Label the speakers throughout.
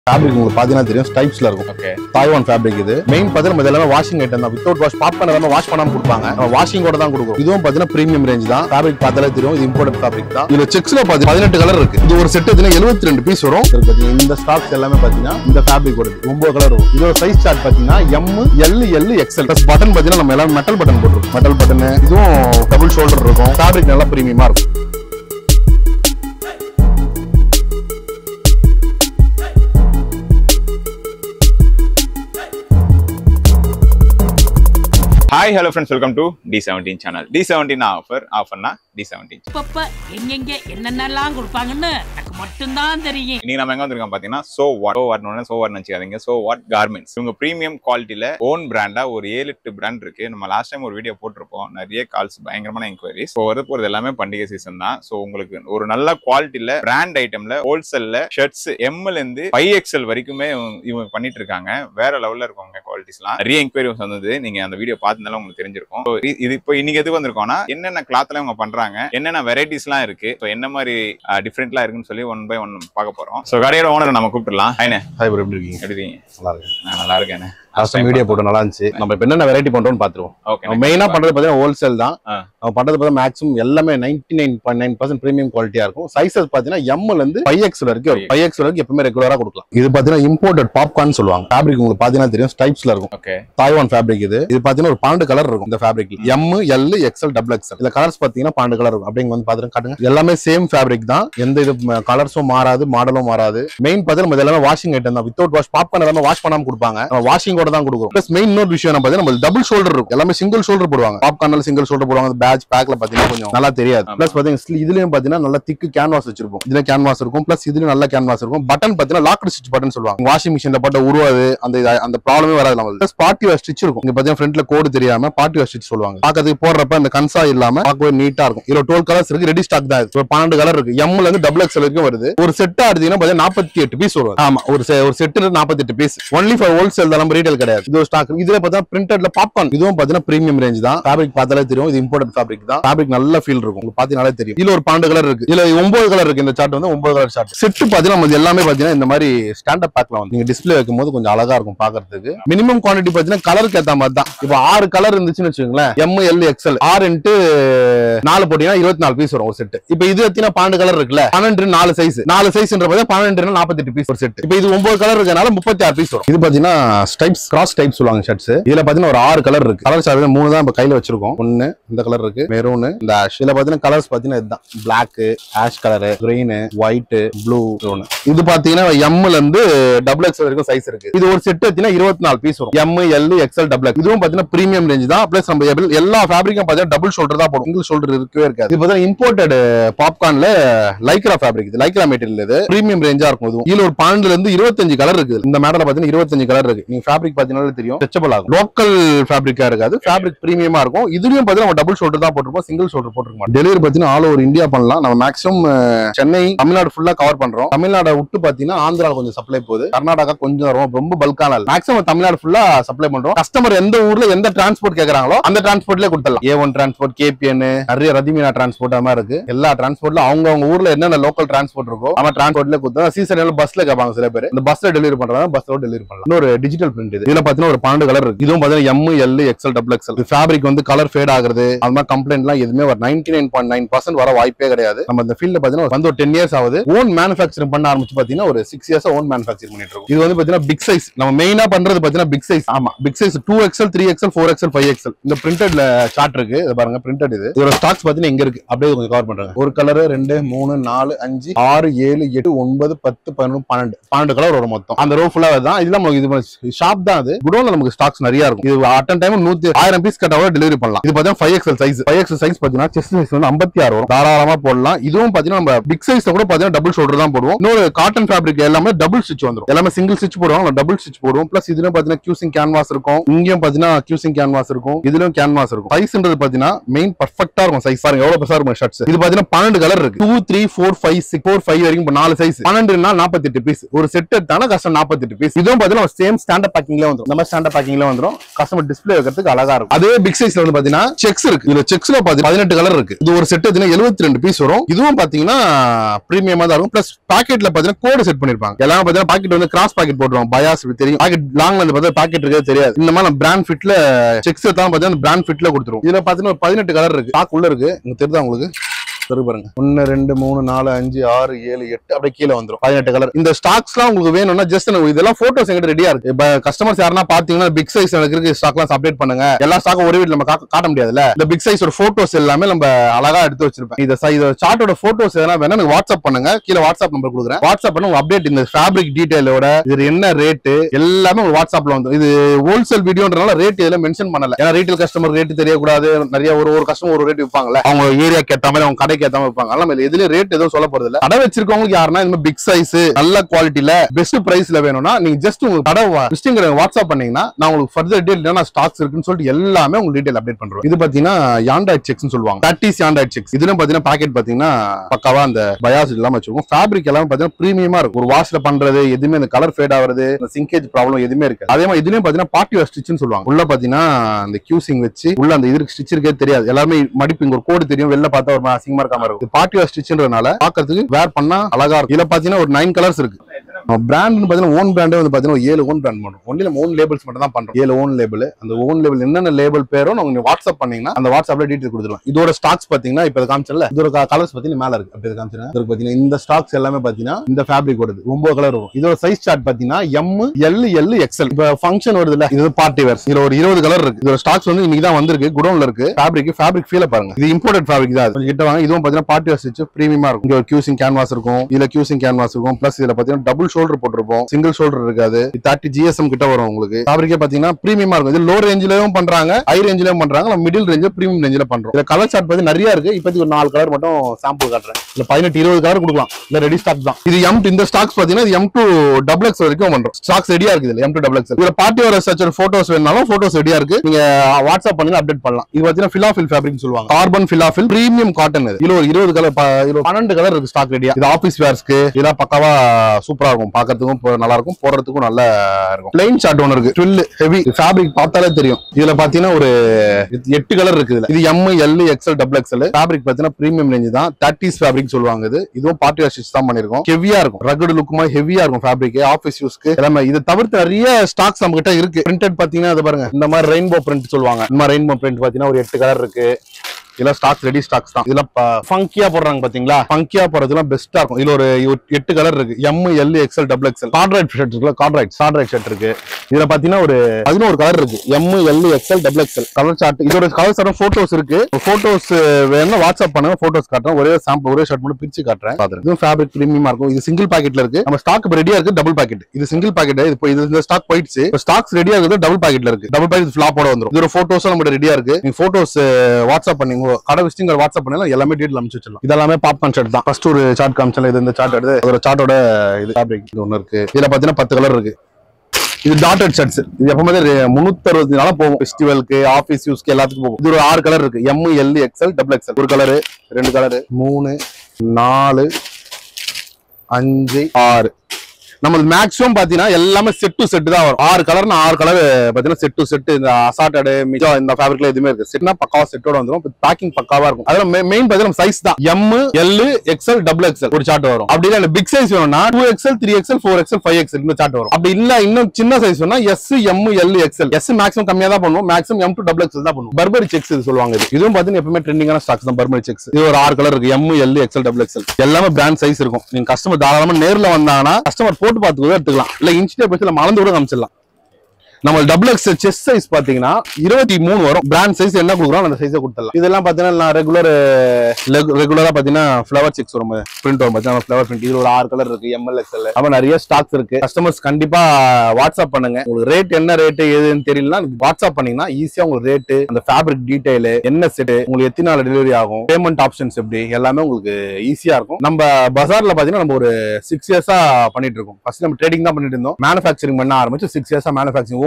Speaker 1: Fabric உங்களுக்கு பாத்தீங்கன்னா தெரியும் ஸ்டைப்ஸ்ல இருக்கும்
Speaker 2: ஓகே
Speaker 1: தாய்வான் ஃபேப்ரிக் இது மெயின் பாத்தீங்கன்னா நம்ம எல்லாமே வாஷிங் ஐட்டம் தான் வித்தவுட் வாஷ் பாப்கார்ன் எல்லாமே வாஷ் பண்ணாம கொடுப்பாங்க நம்ம வாஷிங்கோட தான் கொடுக்கும் இதுவும் பாத்தீங்கன்னா பிரீமியம் ரேஞ்ச் தான் ஃபேப்ரிக் பார்த்தாலே தெரியும் இது இம்போர்ட் ஃபேப்ரிக் தான் இதுல செக்ஸ்ல பாத்தீங்கன்னா பதினெட்டு கலர் இருக்கு இது ஒரு செட் பாத்தீங்கன்னா எழுபத்தி ரெண்டு பீஸ் வரும் இது பாத்தீங்கன்னா இந்த ஸ்டாக்ஸ் எல்லாமே பாத்தீங்கன்னா இந்த ஃபேப்ரிக் வருது ஒன்பது கலர் வரும் இதோட சைஸ் சார்ட் பாத்தீங்கன்னா M L L XL plus button பாத்தீங்கன்னா நம்ம எல்லாமே மெட்டல் பட்டன் போட்டுருக்கோம் மெட்டல் பட்டன் இதுவும் டபுள் ஷோல்டர் இருக்கும் ஃபேப்ரிக் நல்லா பிரீமியமா இருக்கும்
Speaker 2: hi hello friends welcome to T seventeen channel T seventeen offer ஆஃபர்னா டி செவன்டீன்
Speaker 3: அப்பப்ப எங்கெங்க என்னென்னலாம் கொடுப்பாங்கன்னு எனக்கு மட்டும்தான் தெரியும்
Speaker 2: இன்னைக்கு நம்ம எங்க வந்திருக்கோம் பாத்தீங்கன்னா so what so what so what நினைச்சுக்காதீங்க சோ வாட் கார்மெண்ட்ஸ் இவங்க பிரீமியம் குவாலிட்டியில ஓன் பிராண்டா ஒரு ஏழு எட்டு பிராண்ட் இருக்கு நம்ம லாஸ்ட் டைம் ஒரு வீடியோ போட்டிருப்போம் நிறைய கால்ஸ் பயங்கரமான என்கொயரிஸ் ஸோ வரது போறது எல்லாமே பண்டிகை சீசன் தான் ஸோ உங்களுக்கு ஒரு நல்ல குவாலிட்டியில பிராண்ட் ஐட்டம்ல ஹோல்சேல்ல ஷர்ட்ஸ் எம்ல இருந்து ஃபைவ் எக்ஸ்எல் வரைக்குமே இவங்க- இவங்க பண்ணிட்டு இருக்காங்க வேற லெவல்ல இருக்கவங்க குவாலிட்டிஸ்லாம் நிறைய என்கொயரிஸ் வந்தது நீங்க அந்த வீடியோ பார்த்துனாலும் உங்களுக்கு தெரிஞ்சிருக்கும் So, இ- இது இப்போ இன்னைக்கு எதுக்கு வந்திருக்கோம்னா என்னென்ன கிளாத்ல இவங்க பண்றாங்க என்னென்ன வெரைட்டிஸ்லாம் இருக்கு ஸோ என்ன மாதிரி டிஃப்ரெண்ட்லாம் இருக்குன்னு சொல்லி ஒன் பை ஒன் பார்க்க போறோம் ஸோ கடையோட ஓனர் நம்ம கூப்பிட்டுலாம் ஐனே
Speaker 1: ஹாய் ப்ரோ எப்படி இருக்கீங்க
Speaker 2: எப்படி இருக்கீங்க
Speaker 1: நல்லா இருக்கு
Speaker 2: நான் நல்லா இருக்கேன்
Speaker 1: லாஸ்ட் டைம் வீடியோ போட்டு நல்லா இருந்துச்சு நம்ம இப்ப என்னென்ன வெரைட்டி பண்றோம்னு பாத்துருவோம்
Speaker 2: ஓகே
Speaker 1: நம்ம மெயினா பண்றது பாத்தீங்கன்னா ஹோல்சேல் தான்
Speaker 2: ஆ.
Speaker 1: நம்ம பண்றது பார்த்தா மேக்ஸிமம் எல்லாமே ninety nine point nine percent premium குவாலிட்டியா இருக்கும் சைஸஸ் பாத்தீங்கன்னா எம்ல இருந்து ஃபைவ் எக்ஸ் வரைக்கும் வரும் ஃபைவ் எக்ஸ் வரைக்கும் எப்பவுமே ரெகுலரா கொடுக்கலாம் இது பாத்தீங்கன்னா இம்போர்ட்டட் பாப்கார்ன் சொல்லுவாங்க ஃபேப்ரிக் உங்களுக்கு பாத்தீங்கன்னா தெரியும் ஸ்டைப்ஸ்ல இருக்கும்
Speaker 2: ஓகே
Speaker 1: தாய்வான் ஃபேப்ரிக் இது இது பாத்தீங்கன்னா ஒரு பன்னெண்டு கலர் இருக்கும் இந்த fabric M L XL double XL இந்த கலர்ஸ் பாத்தீங்கன்னா பன்னெண்டு கலர் இருக்கும் அப்படிங்க வந்து பாத்துட்டு காட்டுங்க எல்லாமே சேம் ஃபேப்ரிக் தான் எந்த இது கலர்ஸும் மாறாது மாடலும் மாறாது மெயின் பாத்தீங்கன்னா நம்ம இது எல்லாமே வாஷிங் ஐட்டம் தான் வித்தவுட் வாஷ் பாப்கார்ன் எல்லாமே வாஷ் பண்ணாம கொடுப்பாங்க நம்ம வாஷிங்கோட தான் கொடுக்கும் ப்ளஸ் மெயின் இன்னொரு விஷயம் என்ன பாத்தீங்கன்னா நம்ம டபுள் ஷோல்டர் இருக்கும் எல்லாமே சிங்கிள் ஷோல்டர் போடுவாங்க பாப்கார்னால சிங்கிள் ஷோல்டர் போடுவாங்க பேட்ச் பேக்ல பாத்தீங்கன்னா கொஞ்சம் நல்லா தெரியாது
Speaker 2: ஆமா.
Speaker 1: ப்ளஸ் பாத்தீங்கன்னா sleeve- இதுலயும் பாத்தீங்கன்னா நல்ல திக்கு கேன்வாஸ் வச்சிருப்போம் இதுல கேன்வாஸ் இருக்கும் ப்ளஸ் இதுலயும் நல்ல கேன்வாஸ் இருக்கும் பட்டன் பாத்தீங்கன்னா லாக் ஸ்டிச் பட்டன் சொல்லுவாங்க வாஷிங் மிஷின்ல போட்ட உருவாது அந்த இது- அந்த ப்ராப்ளமே வராது நம்மளுக்கு ப்ளஸ் பார்ட்டி வேர் ஸ்டிச் இருக்கும் இங்க பாத்தீங்கன்னா ஃப்ரண்ட்ல கோடு தெரியாம பார்ட்டி வேர் ஸ்டிச் சொல்லுவாங்க பாக்கிறதுக்கு போடுறப்ப அந்த கன்சா இல்லாம பார்க்கவே நீட்டா இருக்கும் இதுல டுவெல் கலர்ஸ் இருக்கு ரெடி ஸ்டாக் தான் இருக்கு ஒரு பன்னெண்டு கலர் இருக்கு எம்ல இருந்து டபுள் எக்ஸ் வரைக்கும் வருது ஒரு செட்டா எடுத்தீங்கன்னா பாத்தீங்கன்னா நாற்பத்தி எட்டு பீஸ் வரும் ஆமா ஒரு se- ஒரு செட்டு நாற்பத்தி எட்டு பீஸ் ஒன்லி ஃபார் ஹோல்சேல் தான் நம்ம ரீட்டைல் கிடையாது இது ஒரு ஸ்டாக் இதுல பார்த்தா பிரிண்டட்ல பாப்கார்ன் இதுவும் பாத்தீங்கன்னா பிரீமியம் ரேஞ்ச் தான் ஃபேப்ரிக் பார்த்தாலே தெரியும் இது இம்போர்ட்டட் ஃபேப்ரிக் தான் ஃபேப்ரிக் நல்ல ஃபீல் இருக்கும் உங்களுக்கு பாத்தீங்கன்னாலே தெரியும் இதுல ஒரு பன்னெண்டு கலர் இருக்கு இதுல ஒன்பது கலர் இருக்கு இந்த சார்ட் வந்து ஒன்பது கலர் சார்ட் செட்டு பாத்தீங்கன்னா நம்ம இது எல்லாமே பாத்தீங்கன்னா இந்த மாதிரி ஸ்டாண்டப் பேக்ல வந்து நீங்க டிஸ்ப்ளே வைக்கும் போது கொஞ்சம் அழகா இருக்கும் பாக்குறதுக்கு மினிமம் குவான்டிட்டி பாத்தீங்கன்னா கலருக்கு ஏத்த மாதிரி தான் இப்போ ஆறு கலர் இருந்துச்சுன்னு வச்சுக்கோங்களேன் எம் எல் எக்ஸ்எல் ஆறு இன்ட்டு நாலு போட்டீங்கன்னா இருபத்தி நாலு பீஸ் வரும் ஒரு செட் இப்போ இது எத்தனை பன்னெண்டு கலர் இருக்குல்ல பன்னெண்டு நாலு சைஸ் நாலு சைஸ்ன்ற போது பன்னெண்டு நாற்பத்தெட்டு பீஸ் ஒரு செட் இப்போ இது ஒன்பது கலர் இருக்கனால முப்பத்தி ஆறு பீஸ் வரும் இது பாத்தீங்கன்னா ஸ்டைப்ஸ் கிராஸ் டைப் சொல்லுவாங்க ஷர்ட்ஸ் இதுல பாத்தீங்கன்னா ஒரு ஆறு கலர் இருக்கு கலர் சார்ட் மூணு தான் இப்ப கையில வச்சிருக்கோம் ஒன்னு இந்த கலர் இருக்கு மெரூன் இந்த ஆஷ் இதுல பாத்தீங்கன்னா கலர்ஸ் பாத்தீங்கன்னா இதுதான் black ash colour green white blue ஒன்னு இது பாத்தீங்கன்னா எம்ல இருந்து டபுள் எக்ஸ் வரைக்கும் சைஸ் இருக்கு இது ஒரு செட் வச்சீங்கன்னா இருபத்தி நாலு பீஸ் வரும் M L XL double X இதுவும் பாத்தீங்கன்னா பிரீமியம் ரேஞ்ச் தான் பிளஸ் நம்ம எல்- எல்லா ஃபேப்ரிக்கும் பாத்தீங்கன்னா டபுள் ஷோல்டர் தான் போடும் சிங்கிள் ஷோல்டர் இருக்கவே இருக்காது இது பாத்தீங்கன்னா இம்போர்ட்டட் பாப்கார்ன்ல லைக்ரா ஃபேப்ரிக் இது லைக்ரா மெட்டீரியல் இது பிரீமியம் ரேஞ்சா இருக்கும் இதுவும் இதுல ஒரு பன்னெண்டுல இருந்து இருபத்தஞ்சு கலர் இருக்கு இந்த மேடல பாத்தீங்கன்னா இருபத்தஞ்சு கலர் இருக்கு நீங்க ஃபேப்ரிக் பாத்தீங்கன்னா தெரியும் ஸ்ட்ரெச்சபிள் ஆகும் லோக்கல் ஃபேப்ரிக்கா இருக்காது ஃபேப்ரிக் பிரீமியமா இருக்கும் இதுலயும் பாத்தீங்கன்னா நம்ம டபுள் ஷோல்டர் தான் போட்டிருப்போம் சிங்கிள் ஷோல்டர் போட்டிருக்கோம் டெலிவரி பாத்தீங்கன்னா ஆல் ஓவர் இந்தியா பண்ணலாம் நம்ம மேக்ஸிமம் சென்னை தமிழ்நாடு ஃபுல்லா கவர் பண்றோம் தமிழ்நாடு விட்டு பாத்தீங்கன்னா ஆந்திரா கொஞ்சம் சப்ளை போகுது கர்நாடகா கொஞ்சம் ரொம்ப ரொம்ப பல்கான மேக்ஸிமம் தமிழ்நாடு ஃபுல்லா சப்ளை பண்றோம் கஸ்டமர் எந்த ஊர்ல எந்த டிரான்ஸ்போர்ட் கேக்குறாங்களோ அந்த டிரான்ஸ்போர்ட்லயே கொடுத்துடலாம் ஏ ஒன் டிரான்ஸ்போர்ட் கேபிஎன் நிறைய ரதிமீனா டிரான்ஸ்போர்ட் அது மாதிரி இருக்கு எல்லா டிரான்ஸ்போர்ட்ல அவங்க அவங்க ஊர்ல என்னென்ன லோக்கல் டிரான்ஸ்போர்ட் இருக்கோ அவன் டிரான்ஸ்போர்ட்ல கொடுத்தா சீசன் பஸ்ல கேட்பாங்க சில பேர் இந்த பஸ்ல டெலிவரி பண்றாங்க பஸ்ல டெலிவரி பண்ணலாம் இன்னொரு டிஜிட்டல் பிரிண்ட் இது இதுல பாத்தீங்கன்னா ஒரு பன்னெண்டு கலர் இருக்கு இதுவும் பாத்தீங்கன்னா M L XL double XL fabric வந்து கலர் ஃபேட் ஆகுறது அது மாதிரி கம்ப்ளைண்ட் எல்லாம் எதுவுமே ஒரு ninety nine point nine percent வர வாய்ப்பே கிடையாது நம்ம இந்த ஃபீல்ட்ல பாத்தீங்கன்னா வந்து ஒரு டென் இயர்ஸ் ஆகுது ஓன் மேனுஃபேக்சரிங் பண்ண ஆரம்பிச்சு பாத்தீங்கன்னா ஒரு சிக்ஸ் இயர்ஸ் ஓன் மேனுஃபேக்சரிங் பண்ணிட்டு இருக்கோம் இது வந்து பாத்தீங்கன்னா பிக் சைஸ் நம்ம மெயினா பண்றது பாத்தீங்கன்னா பிக் சைஸ் ஆமா big size two XL three XL four XL five XL இந்த பிரிண்டட்ல சார்ட் இருக்கு இது பாருங்க பிரிண்டட் இது இதோட ஸ்டாக்ஸ் பாத்தீங்கன்னா இங்க இருக்கு அப்படியே கொஞ்சம் கவர் பண்றாங்க ஒரு கலர் ரெண்டு மூணு நாலு அஞ்சு ஆறு ஏழு எட்டு ஒன்பது பத்து பதினொன்று பன்னெண்டு பன்னெண்டு கலர் வரும் மொத்தம் அந்த ரோ ஃபுல்லா தான் இதெல்லாம் நமக்கு இது ஷாப் தான் அது குடோன்ல நமக்கு ஸ்டாக்ஸ் நிறைய இருக்கும் இது அட்டன் டைம் நூத்தி ஆயிரம் பீஸ் கட்டாவோட டெலிவரி பண்ணலாம் இது பாத்தீங்கன்னா five XL size five XL size பாத்தீங்கன்னா செஸ்ட் சைஸ் வந்து ஐம்பத்தி ஆறு வரும் தாராளமா போடலாம் இதுவும் பாத்தீங்கன்னா நம்ம பிக் சைஸ் கூட பாத்தீங்கன்னா டபுள் ஷோல்டர் தான் போடுவோம் இன்னொரு காட்டன் ஃபேப்ரிக் எல்லாமே டபுள் ஸ்டிச் வந்துரும் எல்லாமே சிங்கிள் ஸ்டிச் போடுவாங்க டபுள் ஸ்டிச் போடுவோம் பிளஸ் இதுலயும் பாத்தீங்கன்னா கியூசிங் கேன்வாஸ் இருக்கும் இங்கேயும் பாத்தீங்கன்னா கியூசிங் கேன்வாஸ் இருக்கும் இதுலயும் கேன்வாஸ் இருக்கும் சைஸ்ன்றது பாத்தீங்கன்னா மெயின் பர்ஃபெக்டா இருக்கும் சைஸ் பாருங்க எவ்வளவு பெருசா இருக்கும் ஷர்ட்ஸ் இது பாத்தீங்கன்னா பன்னெண்டு கலர் இருக்கு two three four five six four five வரைக்கும் இப்ப நாலு சைஸ் பன்னெண்டுனா நாற்பத்தி எட்டு பீஸ் ஒரு செட் எடுத்தாலும் கஷ்டம் நாற்பத்தி எட்டு பீஸ் இதுவும் பாத்தீங்கன்னா சேம் ஸ்டாண்டப் பேக்கிங்ல பேக்கிங்ல வந்துரும் இந்த மாதிரி ஸ்டாண்டர்ட் பேக்கிங்ல வந்துரும் கஸ்டமர் டிஸ்ப்ளே வைக்கிறதுக்கு அழகா இருக்கும் அதே பிக் சைஸ்ல வந்து பாத்தீங்கன்னா செக்ஸ் இருக்கு இதுல செக்ஸ்ல பாத்தீங்கன்னா பதினெட்டு கலர் இருக்கு இது ஒரு செட் பாத்தீங்கன்னா எழுபத்தி ரெண்டு பீஸ் வரும் இதுவும் பாத்தீங்கன்னா பிரீமியமா தான் இருக்கும் பிளஸ் பாக்கெட்ல பாத்தீங்கன்னா கோடு செட் பண்ணிருப்பாங்க எல்லாம் பாத்தீங்கன்னா பாக்கெட் வந்து கிராஸ் பாக்கெட் போட்டுருவாங்க பயாஸ் இப்படி தெரியும் பாக்கெட் லாங்ல இருந்து பார்த்தா பாக்கெட் இருக்கே தெரியாது இந்த மாதிரி பிராண்ட் ஃபிட்ல செக்ஸ் தான் பாத்தீங்கன்னா பிராண்ட் ஃபிட்ல கொடுத்துரும் இதுல பாத்தீங்கன்னா ஒரு பதினெட்டு கலர் இருக்கு ஸ்டாக் உள்ள இருக்கு இங்க தெரியுதா உங்களுக்கு சரி பாருங்க ஒன்னு ரெண்டு மூணு நாலு அஞ்சு ஆறு ஏழு எட்டு அப்படியே கீழே வந்துரும் பதினெட்டு கலர் இந்த ஸ்டாக்ஸ்லாம் உங்களுக்கு வேணும்னா ஜஸ்ட் இதெல்லாம் போட்டோஸ் எங்கிட்ட ரெடியா இருக்கு இப்ப கஸ்டமர்ஸ் யாருன்னா பாத்தீங்கன்னா பிக் சைஸ் எனக்கு இருக்கு ஸ்டாக்லாம் அப்டேட் பண்ணுங்க எல்லா ஸ்டாக்கும் ஒரே வீட்ல நம்ம கா- காட்ட முடியாதுல்ல இந்த பிக் சைஸோட போட்டோஸ் எல்லாமே நம்ம அழகா எடுத்து வச்சிருப்பேன் இந்த சை- இந்த சார்ட்டோட போட்டோஸ் எதனா வேணா எனக்கு வாட்ஸ்அப் பண்ணுங்க கீழே வாட்ஸ்அப் நம்பர் கொடுக்குறேன் வாட்ஸ்அப் பண்ண உங்க அப்டேட் இந்த ஃபேப்ரிக் டீடைலோட இது என்ன ரேட்டு எல்லாமே உங்களுக்கு வாட்ஸ்அப்ல வந்துரும் இது ஹோல்சேல் வீடியோன்றனால ரேட் இதுல மென்ஷன் பண்ணல ஏன்னா ரீட்டைல் கஸ்டமர் ரேட் தெரியக்கூடாது நிறைய ஒரு ஒரு கஸ்டமர் ஒரு ரேட் விற்பாங்கல்ல அவங்க ஏரியாக்கு ஏத்த மாதிரி அவங்க கடைக்கு ஏத்த மாதிரி விற்பாங்க அதனால நம்ம எதுலயும் ரேட் எதுவும் சொல்ல போறது இல்ல கடை வச்சிருக்கவங்களுக்கு யாருன்னா இந்த பிக் சைஸ் நல்ல குவாலிட்டில பெஸ்ட் பிரைஸ்ல வேணும்னா நீங்க ஜஸ்ட் உங்களுக்கு கடை விசிட்டிங் வாட்ஸ்அப் பண்ணீங்கன்னா நான் உங்களுக்கு ஃபர்தர் டீடைல் என்ன ஸ்டாக்ஸ் இருக்குன்னு சொல்லிட்டு எல்லாமே உங்களுக்கு டீடைல் அப்டேட் பண்றோம் இது பாத்தீங்கன்னா யாண்ட்ராய்ட் செக்ஸ் சொல்லுவாங்க தர்ட்டிஸ் யாண்ட்ராய்ட் செக்ஸ் இதுல பாத்தீங்கன்னா பாக்கெட் பாத்தீங்கன்னா பக்காவா அந்த பயாஸ் இல்லாம வச்சிருக்கோம் ஃபேப்ரிக் எல்லாமே பாத்தீங்கன்னா பிரீமியமா இருக்கும் ஒரு வாஷ்ல பண்றது எதுவுமே இந்த கலர் ஃபேட் ஆகுறது சிங்கேஜ் ப்ராப்ளம் எதுவுமே இருக்கு அதே மாதிரி இதுலயும் பாத்தீங்கன்னா பார்ட்டி வேர் ஸ்டிச்னு சொல்லுவாங்க உள்ள பாத்தீங்கன்னா அந்த கியூசிங் வச்சு உள்ள அந்த இதுக்கு ஸ்டிச் இருக்கே தெரியாது எல்லாமே மடிப்பு இங்க ஒரு கோடு தெரியும் வெளில பார்த்தா ஒரு மாதிரி அசிங்கமா இருக்காம இருக்கும் பார்ட்டி வேர் ஸ்டிச்ன்றனால பாக்குறதுக்கு வேர் பண்ணா அழகா இருக்கும் இதுல பாத்தீங்கன்னா ஒரு நைன் கலர்ஸ் இருக்கு பிராண்ட்னு பாத்தீங்கன்னா ஓன் பிராண்டே வந்து பாத்தீங்கன்னா ஒரு ஏழு ஓன் பிராண்ட் பண்ணும் ஒன்லி நம்ம ஓன் லேபிள்ஸ் மட்டும் தான் பண்றோம் ஏழு ஓன் லேபிள் அந்த ஓன் லேபிள் என்னென்ன லேபிள் பேரோ நீங்க வாட்ஸ்அப் பண்ணீங்கன்னா அந்த வாட்ஸ்அப்ல டீடைல் கொடுத்துருவோம் இதோட ஸ்டாக்ஸ் பாத்தீங்கன்னா இப்ப காமிச்சல இதோட கலர்ஸ் பாத்தீங்கன்னா மேல இருக்கு அப்படி காமிச்சிருக்கேன் இதுக்கு பாத்தீங்கன்னா இந்த ஸ்டாக்ஸ் எல்லாமே பாத்தீங்கன்னா இந்த ஃபேப்ரிக் வருது ஒன்பது கலர் வரும் இதோட சைஸ் சார்ட் பாத்தீங்கன்னா எம் எல் எல் எக்ஸ்எல் இப்ப ஃபங்க்ஷன் வருது இல்ல இது பார்ட்டி வேர்ஸ் இதுல ஒரு இருபது கலர் இருக்கு இதோட ஸ்டாக்ஸ் வந்து இன்னைக்கு தான் வந்திருக்கு குடோன்ல இருக்கு ஃபேப்ரிக் ஃபேப்ரிக் ஃபீல பாருங்க இது இம்போர்ட்டட் ஃபேப்ரிக் தான் இது. கொஞ்சம் கிட்ட வாங்க இதுவும் பாத்தீங்கன்னா பார்ட்டி வேர் ஸ்டிச் பிரீமியமா இருக்கும் இங்க ஒரு கியூசிங் கேன்வாஸ் இருக்கும் இதுல கியூசிங் கேன்வாஸ் இருக்கும் பிளஸ் இதுல பாத்தீங்கன்னா டபுள் ஷோல்டர் போட்டிருப்போம் சிங்கிள் ஷோல்டர் இருக்காது தேர்ட்டி ஜிஎஸ்எம் கிட்ட வரும் உங்களுக்கு ஃபேப்ரிக்கே பாத்தீங்கன்னா பிரீமியமா இருக்கும் இது லோ ரேஞ்சிலயும் பண்றாங்க ஹை ரேஞ்சிலயும் பண்றாங்க நம்ம மிடில் ரேஞ்சில் பிரீமியம் ரேஞ்சில பண்றோம் இதுல கலர் சார்ட் பத்தி நிறைய இருக்கு இப்போதைக்கு ஒரு நாலு கலர் மட்டும் சாம்பிள் காட்டுறேன் இல்ல பதினெட்டு இருபது கலர் கொடுக்கலாம் இல்ல ரெடி ஸ்டாக் தான் இது எம் இந்த ஸ்டாக்ஸ் பாத்தீங்கன்னா இது எம் டூ டபுள் எக்ஸ் வரைக்கும் பண்றோம் ஸ்டாக்ஸ் ரெடியா இருக்கு இதுல எம் டூ டபுள் எக்ஸ் இதுல பார்ட்டி வர சச்சர் போட்டோஸ் வேணாலும் போட்டோஸ் ரெடியா இருக்கு நீங்க வாட்ஸ்அப் பண்ணுங்க அப்டேட் பண்ணலாம் இது பாத்தீங்கன்னா ஃபிலாஃபில் ஃபேப்ரிக் சொல்லுவாங்க கார்பன் ஃபிலாஃபில் பிரீமியம் காட்டன் இது இதுல ஒரு இருபது கலர் இதுல பன்னெண்டு கலர் இருக்கு ஸ்டாக் ரெடியா இது ஆபீஸ் வேர்ஸ்க்கு இதெல்லாம் பக்காவா சூப்பரா இருக்கும் பாக்கிறதுக்கும் இப்போ நல்லா இருக்கும் போடுறதுக்கும் நல்லா இருக்கும் பிளைன் ஷார்ட் ஒன்று இருக்கு ட்வில் ஹெவி ஃபேப்ரிக் பார்த்தாலே தெரியும் இதுல பாத்தீங்கன்னா ஒரு எட்டு கலர் இருக்கு இதுல இது M L XL double XL fabric பாத்தீங்கன்னா பிரீமியம் ரேஞ்ச் தான் தேர்ட்டிஸ் ஃபேப்ரிக் சொல்லுவாங்க இது இதுவும் பார்ட்டி வேர் ஸ்டிச் தான் பண்ணிருக்கோம் ஹெவியா இருக்கும் ரகடு லுக்குமா ஹெவியா இருக்கும் ஃபேப்ரிக் ஆஃபீஸ் யூஸ்க்கு எல்லாமே இதை தவிர்த்து நிறைய ஸ்டாக்ஸ் நம்ம கிட்ட இருக்கு பிரிண்டட் பாத்தீங்கன்னா அது பாருங்க இந்த மாதிரி ரெயின்போ பிரிண்ட் சொல்லுவாங்க இந்த மாதிரி ரெயின்போ பிரிண்ட் பாத்தீங்கன்னா ஒரு எட்டு கலர் இருக்கு இதெல்லாம் ஸ்டாக் ரெடி ஸ்டாக்ஸ் தான் இதுல ஃபங்கியா போடுறாங்க பாத்தீங்களா ஃபங்கியா போடுறதுலாம் பெஸ்டா இருக்கும் இதுல ஒரு எட்டு கலர் இருக்கு M L XL double XL கார்ட்ரைட் ஷர்ட் இருக்குல்ல கார்ட்ரைட் கார்ட்ரைட் ஷர்ட் இருக்கு இதுல பாத்தீங்கன்னா ஒரு பதினோரு கலர் இருக்கு M L XL double XL colour chart இதோட கலர் சார்ட் போட்டோஸ் இருக்கு போட்டோஸ் வேணும்னா வாட்ஸ்அப் பண்ணுங்க போட்டோஸ் காட்டுறேன் ஒரே சாம்பிள் ஒரே ஷர்ட் மட்டும் பிரிச்சு காட்டுறேன் பாத்துறேன் இதுவும் ஃபேப்ரிக் பிரீமியமா இருக்கும் இது சிங்கிள் பாக்கெட்ல இருக்கு நம்ம ஸ்டாக் இப்போ ரெடியா இருக்கு டபுள் பாக்கெட் இது சிங்கிள் பாக்கெட் இது இப்போ இது இந்த ஸ்டாக் போயிடுச்சு ஸ்டாக்ஸ் ரெடியா இருக்குது டபுள் பாக்கெட்ல இருக்கு டபுள் பாக்கெட் ஃபிளாப்போட வந்துரும் இதோட போட்டோஸ் நம்ம ரெடியா இருக்கு நீங்க போட்டோஸ் வாட்ஸ்அப் பண்ணீங்க கடை விசிட்டிங் வாட்ஸ்அப் பண்ணலாம் எல்லாமே டீடைல் அனுப்பிச்சு வச்சிடலாம் இதெல்லாமே பாப்கார்ன் ஷர்ட் தான் ஃபர்ஸ்ட் ஒரு சார்ட் காமிச்சல இது இந்த சார்ட் எடுத்து அதோட சார்ட்டோட இது ஃபேப்ரிக் இது ஒன்று இருக்கு இதுல பாத்தீங்கன்னா பத்து கலர் இருக்கு இது டாட்டட் ஷர்ட்ஸ் இது எப்பவுமே முன்னூத்தி அறுபது நாளா போகும் ஃபெஸ்டிவலுக்கு ஆஃபீஸ் யூஸ்க்கு எல்லாத்துக்கும் போகும் இது ஒரு ஆறு கலர் இருக்கு M L XL double XL ஒரு கலரு ரெண்டு கலரு மூணு நாலு அஞ்சு ஆறு நம்மளுக்கு மேக்ஸிமம் பாத்தீங்கன்னா எல்லாமே செட் டு செட் தான் வரும் ஆறு கலர்னா ஆறு கலர் பாத்தீங்கன்னா செட் டு செட் இந்த அசாட்டடு மிச்சம் இந்த ஃபேப்ரிக்ல எதுவுமே இருக்கு செட்னா பக்காவா செட்டோட வந்துரும் பேக்கிங் பக்காவா இருக்கும் அதுல மெயின் பாத்தீங்கன்னா சைஸ் தான் M L XL double XL ஒரு சார்ட் வரும் அப்படி இல்ல பிக் சைஸ் வேணும்னா two XL three XL four XL five XL இந்த சார்ட் வரும் அப்படி இல்ல இன்னும் சின்ன சைஸ் வேணா S M L XL S maximum கம்மியா தான் பண்ணுவோம் maximum M to double XL தான் பண்ணுவோம் பர்பரி செக்ஸ் இது சொல்லுவாங்க இது இதுவும் பாத்தீங்கன்னா எப்பவுமே ட்ரெண்டிங்கான ஸ்டாக்ஸ் தான் பர்பரி செக்ஸ் இது ஒரு ஆறு கலர் இருக்கு M L XL double XL எல்லாமே பிராண்ட் சைஸ் இருக்கும் நீங்க கஸ்டமர் தாராளமா நேர்ல வந்தாங்கன்னா கஸ்டமர் போட்டு பார்த்து கூட எடுத்துக்கலாம் இல்ல இன்ச் டேப் வச்சு மறந்து கூட காமிச்சிடலாம் நம்ம டபுள் எக்ஸ் செஸ் சைஸ் பாத்தீங்கன்னா இருபத்தி மூணு வரும் பிராண்ட் சைஸ் என்ன கொடுக்குறோம் அந்த சைஸை கொடுத்துடலாம் இதெல்லாம் பாத்தீங்கன்னா நான் ரெகுலர் ரெகுலரா பாத்தீங்கன்னா ஃபிளவர் செக்ஸ் வரும் பிரிண்ட் வரும் பாத்தீங்கன்னா ஃபிளவர் பிரிண்ட் இது ஒரு ஆறு கலர் இருக்கு எம்எல் எக்ஸ்எல் அப்ப நிறைய ஸ்டாக்ஸ் இருக்கு கஸ்டமர்ஸ் கண்டிப்பா வாட்ஸ்அப் பண்ணுங்க உங்களுக்கு ரேட் என்ன ரேட் எதுன்னு தெரியலனா வாட்ஸ்அப் பண்ணீங்கன்னா ஈஸியா உங்களுக்கு ரேட் அந்த ஃபேப்ரிக் டீடைல் என்ன செட் உங்களுக்கு எத்தனை நாள் டெலிவரி ஆகும் பேமெண்ட் ஆப்ஷன்ஸ் எப்படி எல்லாமே உங்களுக்கு ஈஸியா இருக்கும் நம்ம பஜார்ல பாத்தீங்கன்னா நம்ம ஒரு சிக்ஸ் இயர்ஸா பண்ணிட்டு இருக்கோம் ஃபர்ஸ்ட் நம்ம ட்ரேடிங் தான் பண்ணிட்டு இருந்தோம் மேனுஃபேக்சரிங் பண்ண ஆரம்பிச்சு சிக்ஸ் இயர்ஸா மேனுஃபேக்சரிங்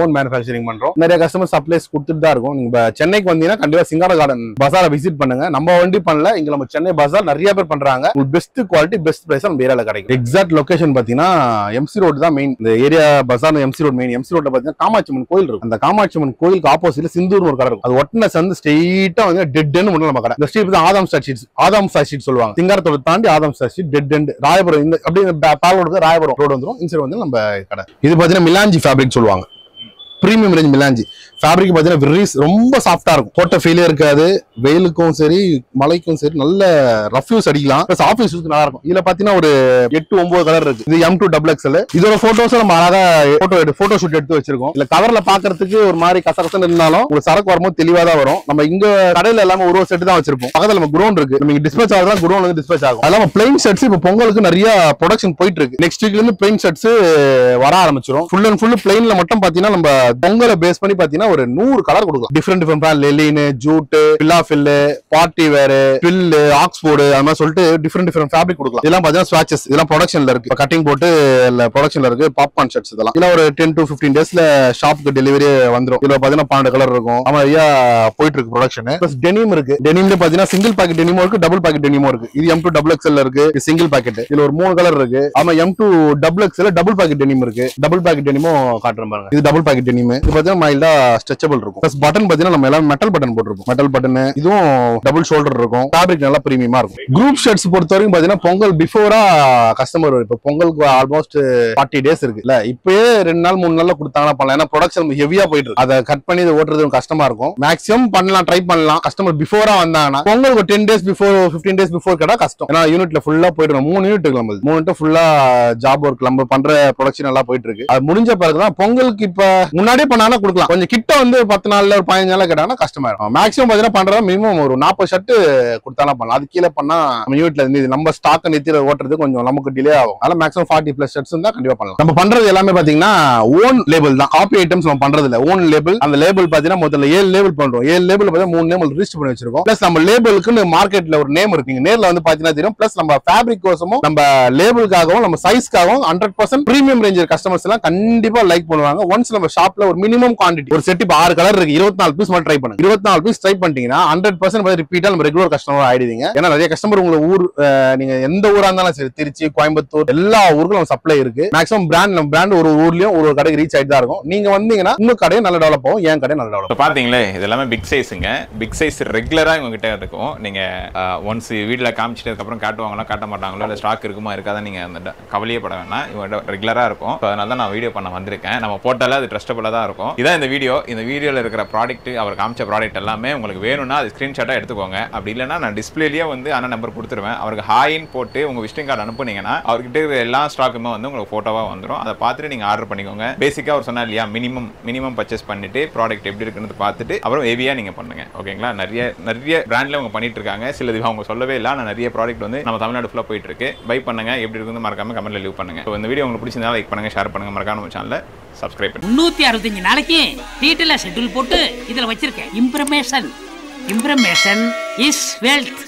Speaker 1: ஓன் மேனுஃபேக்சரிங் பண்றோம் நிறைய கஸ்டமர் சப்ளைஸ் கொடுத்துட்டு தான் இருக்கும் நீங்க இப்ப சென்னைக்கு வந்தீங்கன்னா கண்டிப்பா சிங்கார கார்டன் பசாரை விசிட் பண்ணுங்க நம்ம வண்டி பண்ணல இங்க நம்ம சென்னை பசார் நிறைய பேர் பண்றாங்க பெஸ்ட் குவாலிட்டி பெஸ்ட் பிரைஸ் நம்ம ஏரியால கிடைக்கும் எக்ஸாக்ட் லொகேஷன் பாத்தீங்கன்னா எம்சி ரோடு தான் மெயின் இந்த ஏரியா பசார் எம்சி ரோடு மெயின் எம்சி ரோட்ல பாத்தீங்கன்னா காமாட்சி அம்மன் கோயில் இருக்கும் அந்த காமாட்சி அம்மன் கோயிலுக்கு ஆப்போசிட்ல சிந்தூர் ஒரு கடை இருக்கும் அது ஒட்டின சந்து ஸ்ட்ரெயிட்டா வந்து டெட் எண்ட் முன்னாடி நம்ம கடை இந்த ஸ்ட்ரீட் தான் Adam star sheets Adam star sheet சொல்லுவாங்க சிங்காரத்தோட தாண்டி Adam star sheet dead end Royapuram இந்த அப்படியே பால் ரோடு ராயபுரம் ரோடு வந்துரும் இந்த சைடு வந்து நம்ம கடை இது பாத்தீங்கன்னா மிலாஞ்சி ஃபேப்ரிக் சொல்லுவாங்க ப்ரீமியம் ரேஞ்ச் மிலாஞ்சி ஃபேப்ரிக் பார்த்தீங்கன்னா வெரிஸ் ரொம்ப சாஃப்டா இருக்கும் போட்ட ஃபீலே இருக்காது வெயிலுக்கும் சரி மழைக்கும் சரி நல்ல ரஃப் யூஸ் அடிக்கலாம் ப்ளஸ் ஆஃபீஸ் யூஸ்க்கு நல்லா இருக்கும் இதுல பாத்தீங்கன்னா ஒரு எட்டு ஒன்பது கலர் இருக்கு இது எம் டூ டபுள் எக்ஸ்எல் இதோட போட்டோஸ் நம்ம அழகா போட்டோ எடுத்து போட்டோ ஷூட் எடுத்து வச்சிருக்கோம் இல்ல கவர்ல பாக்குறதுக்கு ஒரு மாதிரி கசகசன்னு இருந்தாலும் ஒரு சரக்கு வரும்போது தெளிவா தான் வரும் நம்ம இங்க கடையில எல்லாமே ஒரு ஒரு செட் தான் வச்சிருப்போம் பக்கத்துல நம்ம குடோன் இருக்கு நம்ம இங்க டிஸ்பேச் ஆகுதான் குடோன் வந்து டிஸ்பேச் ஆகும் அதெல்லாம் பிளைன் ஷர்ட்ஸ் இப்போ பொங்கலுக்கு நிறைய ப்ரொடக்ஷன் போயிட்டு இருக்கு நெக்ஸ்ட் வீக்ல இருந்து பிளைன் ஷர்ட்ஸ் வர ஆரம்பிச்சிரும் ஃபுல் அண்ட் ஃபுல் பிளைன்ல மட்டும் பாத்தீங்கன்னா நம்ம பொங்கலை பேஸ் பண்ணி பாத்தீங்கன்னா ஒரு நூறு கலர் கொடுக்கலாம் டிஃப்ரெண்ட் டிஃப்ரெண்ட் லெலின் ஜூட் பில்லாஃபில் பார்ட்டி வேர் பில்லு ஆக்ஸ்போர்டு அது மாதிரி சொல்லிட்டு டிஃப்ரெண்ட் டிஃப்ரெண்ட் ஃபேப்ரிக் கொடுக்கலாம் இதெல்லாம் பாத்தீங்கன்னா ஸ்வாச்சஸ் இதெல்லாம் ப்ரொடக்ஷன்ல இருக்கு கட்டிங் போட்டு ப்ரொடக்ஷன்ல இருக்கு பாப்கார்ன் ஷர்ட்ஸ் இதெல்லாம் இதெல்லாம் ஒரு டென் டு ஃபிஃப்டீன் டேஸ்ல ஷாப்புக்கு டெலிவரி வந்துரும் இதுல பாத்தீங்கன்னா பன்னெண்டு கலர் இருக்கும் ஆமா ஐயா போயிட்டு இருக்கு ப்ரொடக்ஷன் பிளஸ் டெனிம் இருக்கு டெனிம்ல பாத்தீங்கன்னா சிங்கிள் பாக்கெட் டெனிமோ இருக்கு டபுள் பாக்கெட் டெனிமோ இருக்கு இது எம் டூ டபுள் எக்ஸ்எல் இருக்கு சிங்கிள் பாக்கெட் இதுல ஒரு மூணு கலர் இருக்கு ஆமா M two double XL double pocket denim இருக்கு டபுள் பாக்கெட் டெனிமோ காட்டுறேன் பாருங்க இது டபுள் பாக்கெட் டெனிம் இது பாத்தீங்கன்னா மைல்டா ஸ்ட்ரெச்சபிள் இருக்கும் பிளஸ் பட்டன் பாத்தீங்கன்னா நம்ம எல்லாம் மெட்டல் பட்டன் போட்டிருப்போம் மெட்டல் பட்டன் இதுவும் டபுள் ஷோல்டர் இருக்கும் ஃபேப்ரிக் நல்லா பிரீமியமா இருக்கும் குரூப் ஷர்ட்ஸ் பொறுத்த வரைக்கும் பாத்தீங்கன்னா பொங்கல் பிஃபோரா கஸ்டமர் இப்போ பொங்கலுக்கு ஆல்மோஸ்ட் ஃபார்ட்டி டேஸ் இருக்கு இல்ல இப்பயே ரெண்டு நாள் மூணு நாள்ல கொடுத்தாங்கன்னா பண்ணலாம் ஏன்னா ப்ரொடக்ஷன் ஹெவியா போயிட்டு இருக்கு அதை கட் பண்ணி இதை ஓட்டுறது கஷ்டமா இருக்கும் மேக்ஸிமம் பண்ணலாம் ட்ரை பண்ணலாம் கஸ்டமர் பிஃபோரா வந்தாங்கன்னா பொங்கலுக்கு ten days before fifteen days before கடை கஷ்டம் ஏன்னா யூனிட்ல ஃபுல்லா போயிட்டு மூணு யூனிட் இருக்கு நம்மளுக்கு மூணு யூனிட் ஃபுல்லா ஜாப் ஒர்க் நம்ம பண்ற ப்ரொடக்ஷன் நல்லா போயிட்டு இருக்கு அது முடிஞ்ச பிறகுதான் பொங்கலுக்கு இப்ப முன்னாடியே பண்ணாங்கன்னா கொடுக்கலாம் கொஞ்சம் கிட்ட வந்து பத்து நாள்ல ஒரு பதினஞ்சு நாள்ல கேட்டாங்கன்னா கஷ்டமா இருக்கும் மேக்ஸிமம் பாத்தீங்கன்னா பண்றதா மினிமம் ஒரு நாற்பது ஷர்ட் கொடுத்தாலும் பண்ணலாம் அது கீழே பண்ணா நம்ம யூனிட்ல இருந்து இது நம்ம ஸ்டாக் நிறுத்தி ஓட்டுறது கொஞ்சம் நமக்கு டிலே ஆகும் அதனால மேக்ஸிமம் ஃபார்ட்டி பிளஸ் ஷர்ட்ஸ் தான் கண்டிப்பா பண்ணலாம் நம்ம பண்றது எல்லாமே பாத்தீங்கன்னா ஓன் லேபிள் தான் காப்பி ஐட்டம்ஸ் நம்ம பண்றது இல்ல ஓன் லேபிள் அந்த லேபிள் பாத்தீங்கன்னா முதல்ல ஏழு லேபிள் பண்றோம் ஏழு லேபிள் பாத்தீங்கன்னா மூணு நேம் ரிஜிஸ்டர் பண்ணி வச்சிருக்கோம் பிளஸ் நம்ம லேபிளுக்கு மார்க்கெட்ல ஒரு நேம் இருக்கு நீங்க நேர்ல வந்து பாத்தீங்கன்னா தெரியும் பிளஸ் நம்ம ஃபேப்ரிக் கோசமும் நம்ம லேபிளுக்காகவும் நம்ம சைஸ்க்காகவும் hundred percent premium range customers எல்லாம் கண்டிப்பா லைக் பண்ணுவாங்க ஒன்ஸ் நம்ம ஷாப்ல ஒரு மினிமம் குவான்டிட்டி ஒரு செட் இப்போ ஆறு கலர் இருக்கு இருபத்தி நாலு பீஸ் மட்டும் ட்ரை பண்ணுங்க இருபத்தி நாலு பீஸ் ட்ரை பண்ணிட்டீங்கன்னா ஹண்ட்ரட் பர்சன்ட் ரிப்பீட்டா நம்ம ரெகுலர் கஸ்டமர் ஆயிடுவீங்க ஏன்னா நிறைய கஸ்டமர் உங்க ஊர் அஹ், நீங்க எந்த ஊரா இருந்தாலும் சரி திருச்சி கோயம்புத்தூர் எல்லா ஊருக்கும் நம்ம சப்ளை இருக்கு மேக்ஸிமம் பிராண்ட் நம்ம பிராண்ட் ஒரு ஊர்லயும் ஒரு ஒரு கடைக்கு ரீச் ஆயிட்டு தான் இருக்கும் நீங்க வந்தீங்கன்னா உங்க கடையும் நல்ல டெவலப் ஆகும் என் கடையும் நல்ல டெவலப்
Speaker 2: இப்போ பார்த்தீங்களே இது எல்லாமே பிக் சைஸுங்க பிக் சைஸ் ரெகுலராக இவங்ககிட்ட இருக்கும் நீங்கள் ஒன்ஸ் வீட்டில் காமிச்சிட்டதுக்கப்புறம் காட்டுவாங்களோ காட்ட மாட்டாங்களோ இல்லை ஸ்டாக் இருக்குமா இருக்காதா நீங்கள் அந்த ட- கவலையே பட வேணாம் இவங்க ரெகுலராக இருக்கும் ஸோ அதனால தான் நான் வீடியோ பண்ண வந்திருக்கேன் நம்ம போட்டாலே அது ட்ரஸ்டபுளாக தான் இருக்கும் இதான் இந்த வீடியோ இந்த வீடியோவில் இருக்கிற ப்ராடக்ட் அவர் காமிச்ச ப்ராடக்ட் எல்லாமே உங்களுக்கு வேணும்னா அது ஸ்க்ரீன்ஷாட்டாக எடுத்துக்கோங்க அப்படி இல்லைன்னா நான் டிஸ்பிளேலேயே வந்து அண்ணன் நம்பர் கொடுத்துருவேன் அவருக்கு ஹாயின்னு போட்டு உங்கள் விசிட்டிங் கார்டு அனுப்புனீங்கன்னா அவர்கிட்ட இருக்கிற எல்லா ஸ்டாக்குமே வந்து உங்களுக்கு ஃபோட்டோவாக வந்துடும் அதை பார்த்துட்டு நீங்கள் ஆர்டர் பண்ணிக்கோங்க பேசிக்காக அவர் சொன்னார் இல்லையா மினிமம் மினிமம் பர்ச்சேஸ் பண்ணிட்டு ப்ராடக்ட் எப்படி இருக்குன்னு பார்த்துட்டு அப்புறம் ஹெவியாக நீங்கள் பண்ணுங்க ஓகேங்களா நிறைய நிறைய பிராண்ட்ல அவங்க பண்ணிட்டு இருக்காங்க சிலது அவங்க சொல்லவே இல்லை ஆனால் நிறைய ப்ராடக்ட் வந்து நம்ம தமிழ்நாடு ஃபுல்லாக போயிட்டு இருக்கு பை பண்ணுங்க எப்படி இருக்குன்னு மறக்காம கமெண்ட்ல லீவ் பண்ணுங்க ஸோ இந்த வீடியோ உங்களுக்கு பிடிச்சிருந்தா லைக் பண்ணுங்க ஷேர் பண்ணுங்க மறக்காம நம்ம சேனலை சப்ஸ்கிரைப் பண்ணுங்க
Speaker 3: முன்னூத்தி அறுபத்தஞ்சு நாளைக்கு டீட்டெயிலாக ஷெட்யூல் போட்டு இதுல வச்சிருக்கேன் இம்ப்ரமேஷன் இம்ப்ரமேஷன் இஸ் வெல்த்